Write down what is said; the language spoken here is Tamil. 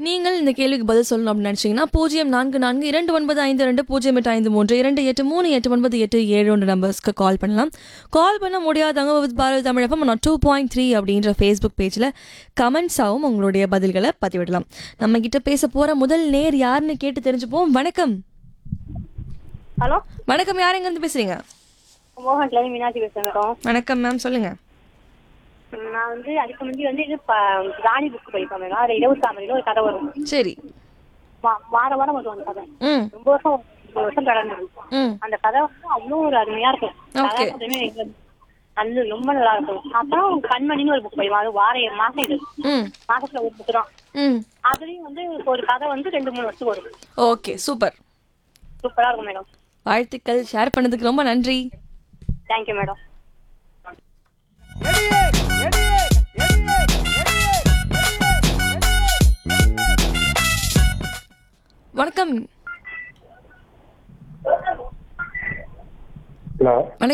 நீங்கள் இந்த கேள்விக்கு பதில் சொல்லணும் அப்படின்னு நினைச்சீங்கன்னா பூஜ்ஜியம் நான்கு நான்கு இரண்டு ஒன்பது ஐந்து ரெண்டு பூஜ்ஜியம் எட்டு ஐந்து மூன்று இரண்டு எட்டு மூணு எட்டு ஒன்பது எட்டு ஏழு ஒன்று நம்பர்ஸ்க்கு கால் பண்ணலாம் கால் பண்ண முடியாதவங்க வித் பாரத் தமிழகம் நான் டூ பாயிண்ட் த்ரீ அப்படின்ற ஃபேஸ்புக் பேஜில் கமெண்ட்ஸாகவும் உங்களுடைய பதில்களை பதிவிடலாம் நம்ம கிட்ட பேச போகிற முதல் நேர் யாருன்னு கேட்டு தெரிஞ்சுப்போம் வணக்கம் ஹலோ வணக்கம் யார் எங்கேருந்து பேசுறீங்க மோகன்ல இருந்து மீனாட்சி பேசுறேன் மேடம் வணக்கம் மேம் சொல்லுங்க நான் வந்து அதுக்கு முந்தி வந்து இது ப- ராணி புக் படிப்பேன் மேடம் அதில் இரவு தாமரையில் ஒரு கதை வரும் சரி வா- வார வாரம் வரும் அந்த கதை ம் ரொம்ப வருஷம் ஒரு வருஷம் கடந்தது ம் அந்த கதை வந்து அவ்வளோ ஒரு அருமையா இருக்கும் Okay. கதாபாத்திரமே எங்க- அது ரொம்ப நல்லா இருக்கும் அப்புறம் கண்மணின்னு ஒரு புக் படிப்போம் அது வார மாசம் இது ம் மாசத்துல ஒரு புக் தான் ம் அதுலயும் வந்து ஒரு கதை வந்து ரெண்டு மூணு வருஷம் வரும் ஓகே சூப்பர் சூப்பரா இருக்கும் மேடம் வாழ்த்துக்கள் ஷேர் பண்ணதுக்கு ரொம்ப நன்றி தேங்க்யூ மேடம் வணக்கம் ஹலோ வணக்கம்